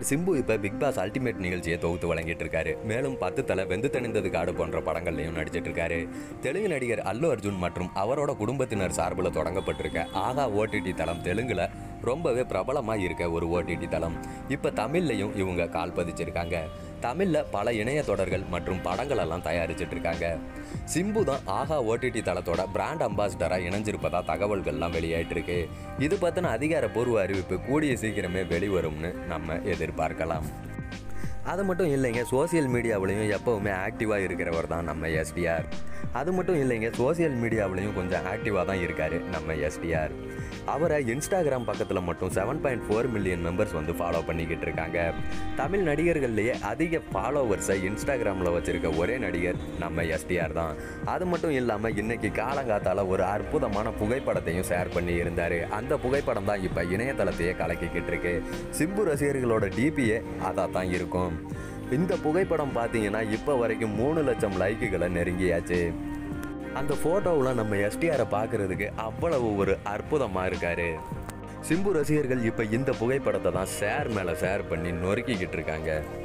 நடிகர் சிம்பு இப்போ big pass ultimate நிகழ்ச்சியை தொகுத்து வழங்கிட்டு இருக்காரு மேலும் பத்து தலை வெந்து தணிந்தது காடு போன்ற படங்கள்லையும் நடிச்சிட்டு இருக்காரு தெலுங்கு நடிகர் அல்லு அர்ஜுன் மற்றும் அவரோட குடும்பத்தினர் சார்பில் தொடங்கப்பட்டிருக்க ஆகா ஓடிடி தளம் தெலுங்குல ரொம்பவே பிரபலமாக இருக்க ஒரு ஓடிடி தளம் இப்போ தமிழ்லையும் இவங்க கால் பதிச்சிருக்காங்க தமிழில் பல இணைய தொடர்கள் மற்றும் படங்கள் எல்லாம் தயாரிச்சிட்டு இருக்காங்க சிம்பு தான் ஆகா ஓடிடி தளத்தோட பிராண்ட் அம்பாசிடராக இணைஞ்சிருப்பதா தகவல்கள்லாம் வெளியாயிட்டு இருக்கு இது பற்றின அதிகாரப்பூர்வ அறிவிப்பு கூடிய சீக்கிரமே வெளிவரும்னு நம்ம எதிர்பார்க்கலாம் அது மட்டும் இல்லைங்க சோசியல் மீடியாவிலையும் எப்போவுமே ஆக்டிவாக இருக்கிறவர் தான் நம்ம எஸ்டிஆர் அது மட்டும் இல்லைங்க சோசியல் மீடியாவிலையும் கொஞ்சம் ஆக்டிவாக தான் இருக்கார் நம்ம எஸ்டிஆர் அவரை இன்ஸ்டாகிராம் பக்கத்தில் மட்டும் seven point four million members வந்து ஃபாலோ பண்ணிக்கிட்டு இருக்காங்க தமிழ் நடிகர்கள்லேயே அதிக ஃபாலோவர்ஸை இன்ஸ்டாகிராமில் வச்சிருக்க ஒரே நடிகர் நம்ம எஸ்டிஆர் தான் அது மட்டும் இல்லாமல் இன்னைக்கு காலங்காத்தால ஒரு அற்புதமான புகைப்படத்தையும் ஷேர் பண்ணி இருந்தார் அந்த புகைப்படம் தான் இப்போ இணையதளத்தையே கலக்கிக்கிட்டு இருக்கு சிம்பு ரசிகர்களோட டிபியே அதாக தான் இருக்கும் இந்த புகைப்படம் பார்த்தீங்கன்னா இப்போ வரைக்கும் மூணு லட்சம் லைக்குகளை நெருங்கியாச்சு அந்த ஃபோட்டோவில் நம்ம எஸ்டிஆரை பார்க்கறதுக்கு அவ்வளவு ஒரு அற்புதமாக இருக்காரு சிம்பு ரசிகர்கள் இப்போ இந்த புகைப்படத்தை தான் ஷேர் மேலே ஷேர் பண்ணி நொறுக்கிக்கிட்டு இருக்காங்க